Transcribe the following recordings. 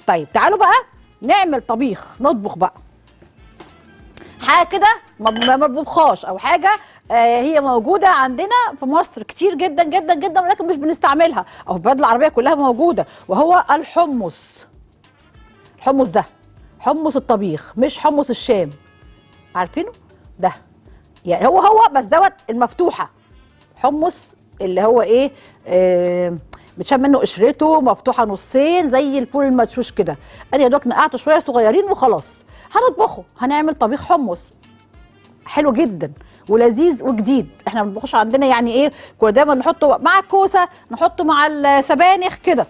طيب تعالوا بقى نعمل طبيخ نطبخ بقى حاجه كده ما ما ما بنطبخهاش او حاجه آه هي موجوده عندنا في مصر كتير جدا جدا جدا ولكن مش بنستعملها او في البلاد العربيه كلها موجوده وهو الحمص الحمص ده حمص الطبيخ مش حمص الشام عارفينه ده يعني هو هو بس دوت المفتوحه حمص اللي هو ايه آه بتشال منه قشرته مفتوحه نصين زي الفول المدشوش كده انا يا دوك نقعته شويه صغيرين وخلاص هنطبخه هنعمل طبيخ حمص حلو جدا ولذيذ وجديد احنا ما بنطبخوش عندنا يعني ايه كنا دايما نحطه مع الكوسه نحطه مع السبانخ كده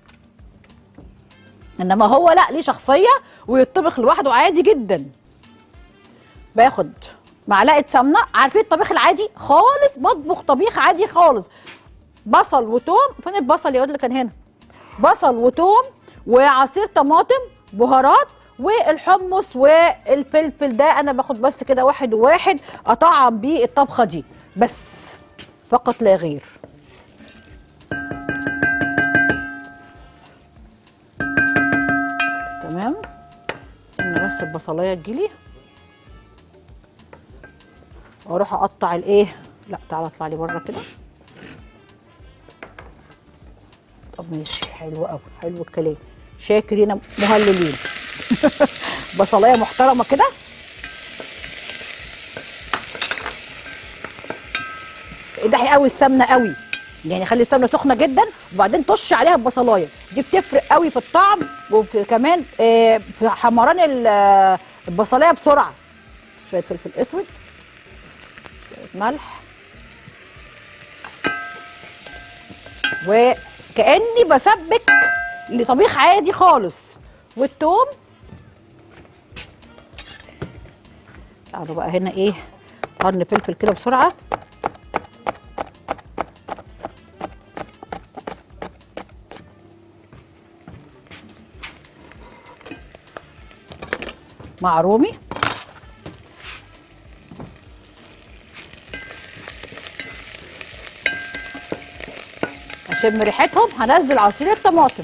انما هو لا ليه شخصيه ويطبخ لوحده عادي جدا باخد معلقه سمنه عارفين الطبيخ العادي خالص بطبخ طبيخ عادي خالص بصل وتوم فين البصل يا ولد اللي كان هنا بصل وتوم وعصير طماطم بهارات والحمص والفلفل ده انا باخد بس كده واحد وواحد اطعم بيه الطبخه دي بس فقط لا غير تمام استنى بس البصلايه تجيلي واروح اقطع الايه لا تعالى اطلع لي بره كده طب ماشي حلو قوي حلو الكلام شاكرين مهللين بصلايه محترمه كده اقدحي قوي السمنه قوي يعني خلي السمنه سخنه جدا وبعدين طش عليها البصلايه دي بتفرق قوي في الطعم وكمان آه، في حمران ال- آه، البصلايه بسرعه شويه فلفل اسود شويه ملح وكاني بسبك لطبيخ عادي خالص والثوم تعالوا بقى هنا ايه قرن فلفل كده بسرعه مع رومي اشم ريحتهم هنزل عصير الطماطم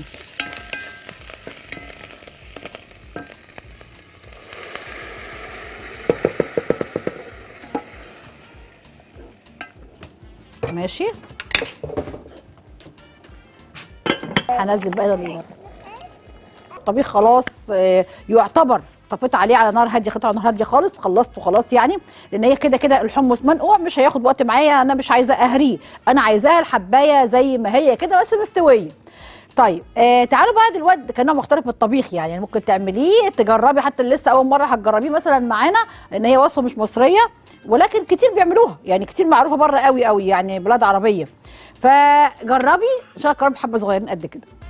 ماشي هنزل بقى ال- الطبيخ خلاص آه، يعتبر طفيت عليه على نار هاديه قطع نار هاديه خالص خلصته خلاص يعني لان هي كده كده الحمص منقوع مش هياخد وقت معايا انا مش عايزه اهريه انا عايزاها الحبايه زي ما هي كده بس مستويه طيب آه تعالوا بقى دلوقتي كان مختلف من الطبيخ يعني, يعني ممكن تعمليه تجربي حتى اللي لسه اول مره هتجربيه مثلا معانا لان هي وصفه مش مصريه ولكن كتير بيعملوها يعني كتير معروفه بره قوي قوي يعني بلاد عربيه فجربي ان شاء الله تجربي حبه صغيرين قد كده